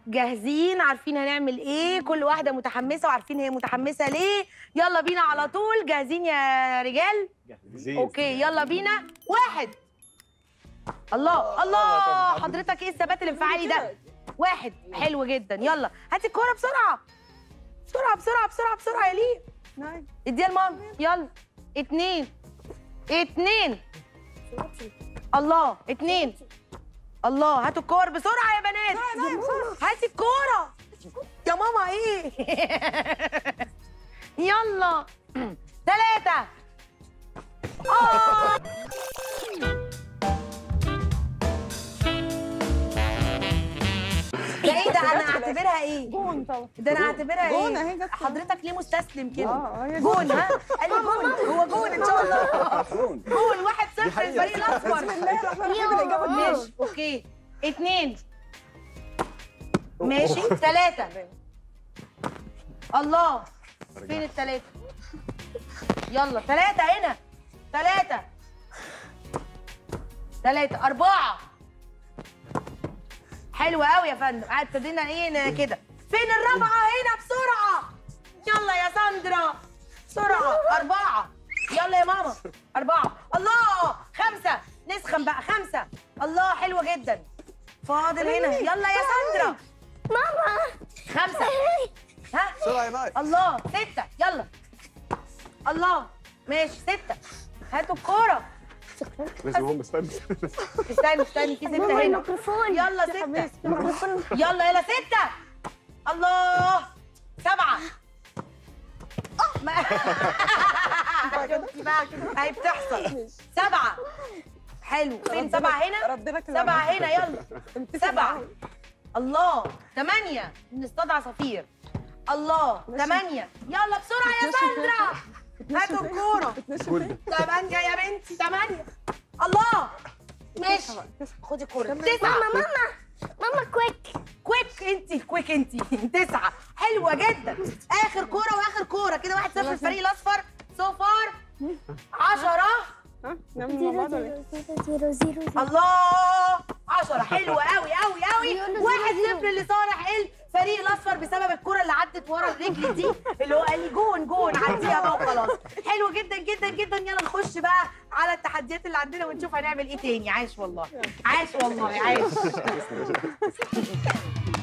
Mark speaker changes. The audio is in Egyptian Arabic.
Speaker 1: جاهزين عارفين هنعمل ايه كل واحده متحمسه وعارفين هي متحمسه ليه يلا بينا على طول جاهزين يا رجال
Speaker 2: جاهزين
Speaker 1: اوكي يلا بينا واحد الله الله حضرتك ايه الثبات الانفعالي ده واحد حلو جدا يلا هاتي الكوره بسرعه بسرعه بسرعه بسرعه بسرعه يا ليه
Speaker 3: نعم
Speaker 1: اديها لماما يلا اتنين اتنين الله اتنين الله هاتوا الكور بسرعة يا بنات هاتي الكورة يا ماما ايه يلا ثلاثة آه. ده ايه ده انا اعتبرها ايه
Speaker 3: جون طبعا
Speaker 1: ده انا اعتبرها
Speaker 3: جون
Speaker 1: ايه
Speaker 3: اهي جت
Speaker 1: حضرتك ليه مستسلم كده
Speaker 3: اه هي
Speaker 1: جون ها قال لي جون هو جون ان شاء الله
Speaker 2: جون
Speaker 1: جون واحد صفر
Speaker 2: حقيقة.
Speaker 1: الفريق الاصفر
Speaker 3: بسم الله الرحمن الرحيم الاجابه جون
Speaker 1: ماشي اوكي اتنين ماشي ثلاثة الله فين الثلاثة يلا ثلاثة هنا ثلاثة ثلاثة أربعة حلوة قوي يا فندم قاعد ابتدينا ايه ن- كده فين الرابعة هنا بسرعة يلا يا ساندرا بسرعة أربعة يلا يا ماما أربعة الله خمسة نسخن بقى خمسة الله حلوة جدا فاضل هنا يلا يا ساندرا
Speaker 4: ماما
Speaker 1: خمسة ها
Speaker 2: بسرعه يا ماي
Speaker 1: الله ستة يلا الله ماشي ستة هاتوا الكورة
Speaker 2: لازم هم استنى
Speaker 1: استني استني في ستة
Speaker 4: ماما
Speaker 1: هنا
Speaker 4: الميكروفون
Speaker 1: يلا ستة
Speaker 4: الميكروفون
Speaker 1: يلا يلا ستة الله سبعة ما- شفتي بقى هي بتحصل سبعة حلو فين سبعة هنا
Speaker 3: ربنا كده
Speaker 1: سبعة هنا يلا
Speaker 3: امتثل
Speaker 1: سبعة
Speaker 3: معايا.
Speaker 1: الله ثمانية نصطاد عصافير الله ثمانية يلا بسرعة يا ساندرا هاتوا الكورة
Speaker 3: اتنشن
Speaker 1: ثمانية يا بنتي ثمانية الله ماشي خدي الكورة تسعة
Speaker 4: ماما ماما ماما كويك
Speaker 1: كويك انت كويك انت تسعة حلوة جدا اخر كورة واخر كورة كده واحد صفر الفريق الاصفر سو فار عشرة
Speaker 3: ها نعمل مع بعض ولا إيه؟
Speaker 4: زيرو زيرو زيرو زيرو
Speaker 1: الله عشرة حلوة قوي قوي قوي
Speaker 4: بيقولوا
Speaker 1: واحد
Speaker 4: زيرو
Speaker 1: صفر لصالح الفريق الاصفر بسبب الكرة اللي عدت ورا الرجل دي اللي هو قال لي جون جون عديها بقى وخلاص حلو جدا جدا جدا يلا نخش بقى على التحديات اللي عندنا ونشوف هنعمل ايه تاني عاش والله عاش والله عاش